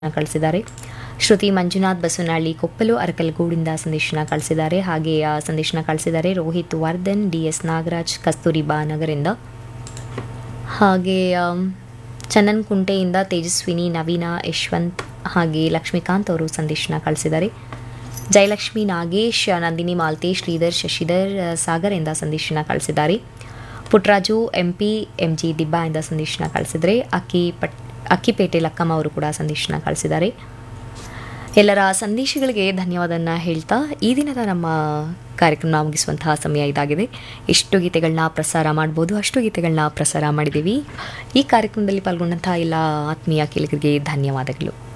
ಕಳಿಸಿದ್ದಾರೆ ಶ್ರುತಿ ಮಂಜುನಾಥ್ ಬಸವನಹಳ್ಳಿ ಕೊಪ್ಪಲು ಅರಕಲಗೂಡಿಂದ ಸಂದೇಶನ ಕಳಿಸಿದ್ದಾರೆ ಹಾಗೆ ಆ ಸಂದೇಶನ ಕಳಿಸಿದ್ದಾರೆ ರೋಹಿತ್ ವರ್ಧನ್ ಡಿ ಎಸ್ ನಾಗರಾಜ್ ಕಸ್ತೂರಿಬಾ ನಗರಿಂದ ಹಾಗೆ ಆಮ್, ಚನ್ನನ್ ಕುಂಟೆಯಿಂದ ತೇಜಸ್ವಿನಿ ನವೀನ ಯಶವಂತ್ ಹಾಗೆ ಲಕ್ಷ್ಮೀಕಾಂತ್ ಅವರು ಸಂದೇಶನ ಕಳಿಸಿದ್ದಾರೆ ಜಯಲಕ್ಷ್ಮಿ ನಾಗೇಶ್ ನಂದಿನಿ ಮಾಲ್ತೇಶ್ ಶ್ರೀಧರ್ ಶಶಿಧರ್ ಆ, ಸಾಗರ್ ಇಂದ ಸಂದೇಶನ ಕಳಿಸಿದ್ದಾರೆ Putraju M P M G Dibba ಇಂದ ಸಂದೇಶನ ಕಳಿಸಿದರೆ ಅಕ್ಕಿ ಪಟ್ ಅಕ್ಕಿಪೇಟೆ ಲಕ್ಕಮ್ಮ ಅವರು ಕೂಡ ಸಂದೇಶನ ಕಳಿಸಿದ್ದಾರೆ ಎಲ್ಲರ ಸಂದೇಶಗಳಿಗೆ ಧನ್ಯವಾದನ ಹೇಳ್ತಾ ಈ ದಿನದ ನಮ್ಮ ಕಾರ್ಯಕ್ರಮ ಮುಗಿಸುವಂತಹ ಸಮಯ ಇದಾಗಿದೆ ಎಷ್ಟು ಗೀತೆಗಳನ್ನ ಪ್ರಸಾರ ಮಾಡ್ಬೋದು ಅಷ್ಟು ಗೀತೆಗಳನ್ನ ಪ್ರಸಾರ ಮಾಡಿದ್ದೀವಿ ಈ ಕಾರ್ಯಕ್ರಮದಲ್ಲಿ ಪಾಲ್ಗೊಂಡಂತಹ ಎಲ್ಲ ಆತ್ಮೀಯ ಕೇಳಿಗರಿಗೆ ಧನ್ಯವಾದಗಳು